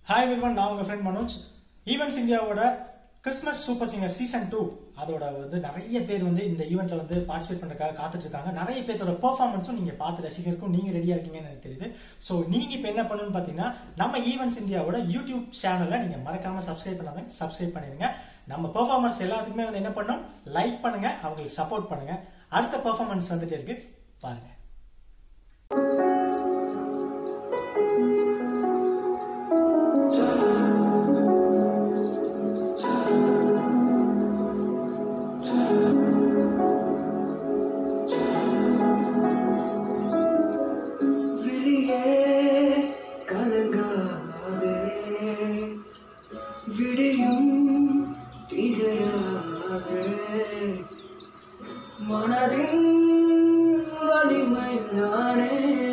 hi விவன் நான் உங்க ஃப்ரெண்ட் மனோஜ் ஈவென்ட்ஸ் இந்தியாவோட Christmas super singer season two அதோட வந்து நிறைய பேர் வந்து இந்த ஈவெண்ட்ல வந்து பார்ட்டிசிபேட் பண்றதுக்காக காத்துட்டு இருக்காங்க நிறைய பேர்த்தோட பெர்ஃபார்மன்ஸும் நீங்க பார்த்து ரசிக்கிறதுக்கும் நீங்க ரெடியா இருக்கீங்கன்னு எனக்கு தெரியுது ஸோ நீங்க இப்ப என்ன பண்ணணும்னு பாத்தீங்கன்னா நம்ம ஈவென்ட்ஸ் இந்தியாவோட யூடியூப் சேனலை நீங்க மறக்காம சப்ஸ்கிரைப் பண்ணாங்க சப்ஸ்கிரைப் பண்ணிருங்க நம்ம பெர்ஃபார்மன்ஸ் எல்லாத்துக்குமே வந்து என்ன பண்ணணும் லைக் பண்ணுங்க அவங்களுக்கு சப்போர்ட் பண்ணுங்க அடுத்த பெர்ஃபார்மன்ஸ் வந்துட்டு இருக்கு பாருங்க விழியே கலங்காதே விடியும் திகையாதே மனதின் வலிமை நானே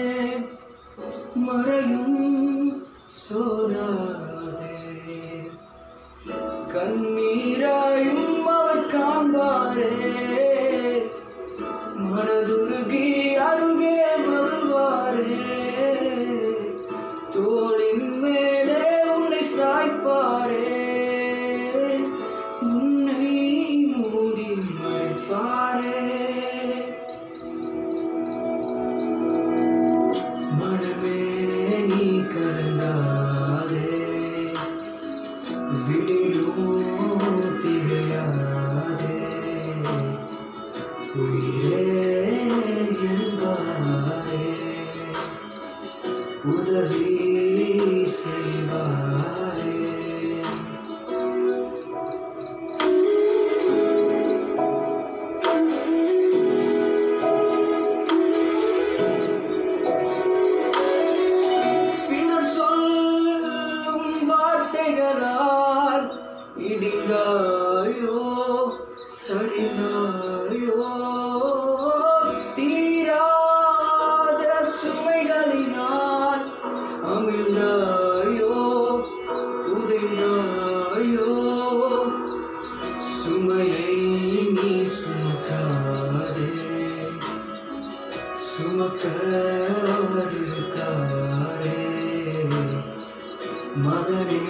மறையும் சோராதே கண்ணீராயும் அவர் காண்பாரே மனதுருகி அருகே வருவாரே தோளின் மேலே உன்னை சாய்ப்பாரே உன்னை மூடி மறைப்பாரே மனமே நீ கலங்காதே விடியும் திகையாதே உயிரே என்பாரே உதவி செய்வாரே பிறர் சொல்லும் வார்த்தைகளால் இடிந்தாயோ சரிந்தாயோ தீராத சுமைகளினால் அமிழ்ந்தாயோ உதைந்தாயோ சுமையை நீ சுமக்காதே சுமக்கவருக்காரே மகனே